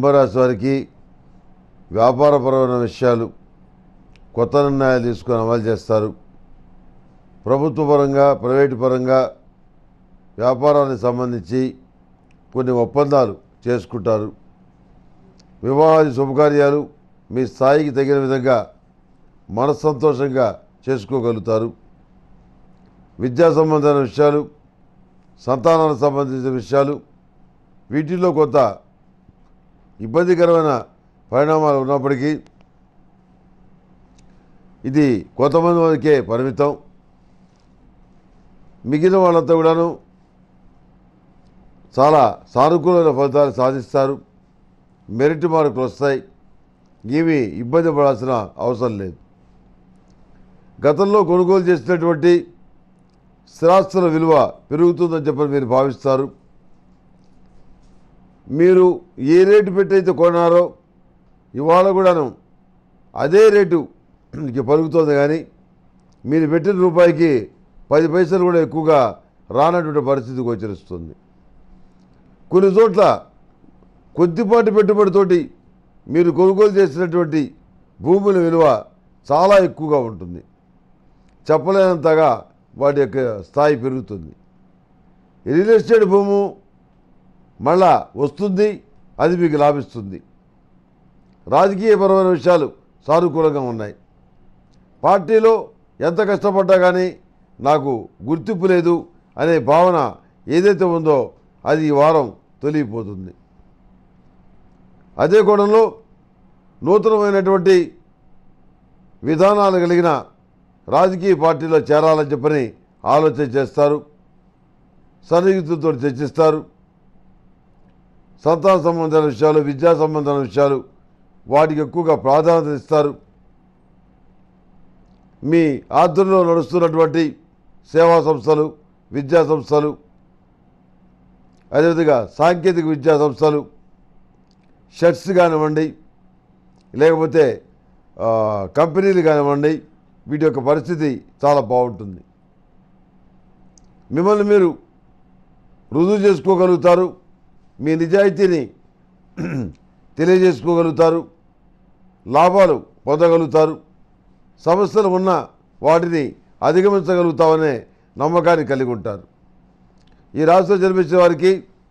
కుంభరాశి వారికి వ్యాపారపరమైన విషయాలు కొత్త నిర్ణయాలు తీసుకొని అమలు చేస్తారు ప్రభుత్వ పరంగా ప్రైవేటు పరంగా వ్యాపారానికి సంబంధించి కొన్ని ఒప్పందాలు చేసుకుంటారు వివాహాది శుభకార్యాలు మీ స్థాయికి తగిన విధంగా మనస్సంతోషంగా చేసుకోగలుగుతారు విద్యా సంబంధమైన విషయాలు సంతానానికి సంబంధించిన విషయాలు వీటిల్లో కొంత ఇబ్బందికరమైన పరిణామాలు ఉన్నప్పటికీ ఇది కొంతమంది వరకే పరిమితం మిగిలిన వాళ్ళంతా కూడాను చాలా సానుకూలమైన ఫలితాలు సాధిస్తారు మెరిట్ మార్కులు వస్తాయి ఏమీ ఇబ్బంది పడాల్సిన అవసరం లేదు గతంలో కొనుగోలు చేసినటువంటి స్థిరాస్తుల విలువ పెరుగుతుందని చెప్పని మీరు భావిస్తారు మీరు ఏ రేటు పెట్టి అయితే కొన్నారో ఇవాళ కూడాను అదే రేటు కి పలుకుతుంది కానీ మీరు పెట్టిన రూపాయికి పది పైసలు కూడా ఎక్కువగా రానటువంటి పరిస్థితి గోచరిస్తుంది కొన్ని చోట్ల కొద్దిపాటి పెట్టుబడితోటి మీరు కొనుగోలు చేసినటువంటి భూముల విలువ చాలా ఎక్కువగా ఉంటుంది చెప్పలేనంతగా వాటి యొక్క స్థాయి పెరుగుతుంది రియల్ ఎస్టేట్ భూము మళ్ళా వస్తుంది అది మీకు లాభిస్తుంది రాజకీయపరమైన విషయాలు సానుకూలంగా ఉన్నాయి పార్టీలో ఎంత కష్టపడ్డా కానీ నాకు గుర్తింపు లేదు అనే భావన ఏదైతే ఉందో అది ఈ వారం తొలగిపోతుంది అదే కోణంలో నూతనమైనటువంటి విధానాలు కలిగిన రాజకీయ పార్టీలో చేరాలని చెప్పని ఆలోచన చేస్తారు సన్నిహితులతో చర్చిస్తారు సంతాన సంబంధాల విషయాలు విద్యా సంబంధాల విషయాలు వాటికి ఎక్కువగా ప్రాధాన్యత ఇస్తారు మీ ఆధ్వర్యంలో నడుస్తున్నటువంటి సేవా సంస్థలు విద్యా సంస్థలు అదేవిధంగా సాంకేతిక విద్యా సంస్థలు షర్ట్స్ కానివ్వండి లేకపోతే ఆ, కంపెనీలు కానివ్వండి వీటి యొక్క పరిస్థితి చాలా బాగుంటుంది మిమ్మల్ని మీరు రుజువు చేసుకోగలుగుతారు మీ నిజాయితీని తెలియజేసుకోగలుగుతారు లాభాలు పొందగలుగుతారు సమస్యలు ఉన్న వాటిని అధిగమించగలుగుతామనే నమ్మకాన్ని కలిగి ఉంటారు ఈ రాశిలో జన్మించిన వారికి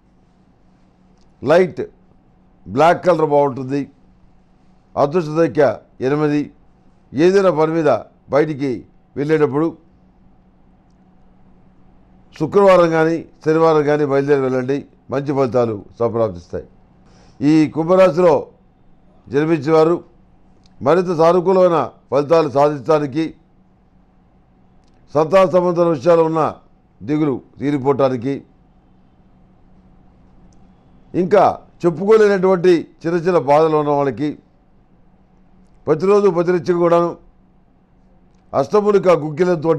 లైట్ బ్లాక్ కలర్ బాగుంటుంది అదృష్ట సంఖ్య ఎనిమిది ఏదైనా పని మీద బయటికి వెళ్ళేటప్పుడు శుక్రవారం కానీ శనివారం కానీ బయలుదేరి వెళ్ళండి మంచి ఫలితాలు సంప్రాప్తిస్తాయి ఈ కుంభరాశిలో జన్మించేవారు మరింత సానుకూలమైన ఫలితాలు సాధించడానికి సంతాన సంబంధం విషయాలు ఉన్న దిగులు తీరిపోవటానికి ఇంకా చెప్పుకోలేనటువంటి చిన్న చిన్న బాధలు ఉన్న వాళ్ళకి ప్రతిరోజు ప్రతినిత్యం కూడాను అష్టములిక గుగ్గిలంతో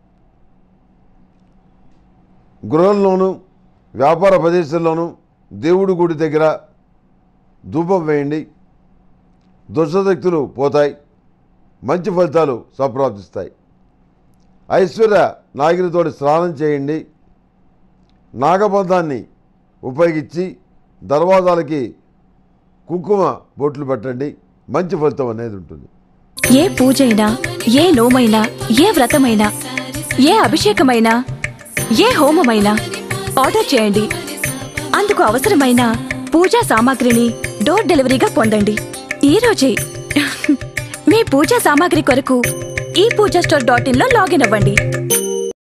గృహంలోనూ వ్యాపార ప్రదేశంలోనూ దేవుడి గుడి దగ్గర ధూపం వేయండి దుష్టశక్తులు పోతాయి మంచి ఫలితాలు సంప్రాప్తిస్తాయి ఐశ్వర్య నాగిరితోటి స్నానం చేయండి నాగబంధాన్ని ఉపయోగించి దర్వాజాలకి కుంకుమ బొట్లు పెట్టండి మంచి ఫలితం అనేది ఉంటుంది ఏ పూజైనా ఏ నోమైనా ఏ వ్రతమైనా ఏ అభిషేకమైనా ఏ హోమమైనా ఆర్డర్ చేయండి అందుకు అవసరమైన పూజా సామాగ్రిని డోర్ డెలివరీగా పొందండి ఈ రోజే మీ పూజా సామాగ్రి కొరకు ఈ పూజా స్టోర్ డాట్ ఇన్ లో లాగిన్ అవ్వండి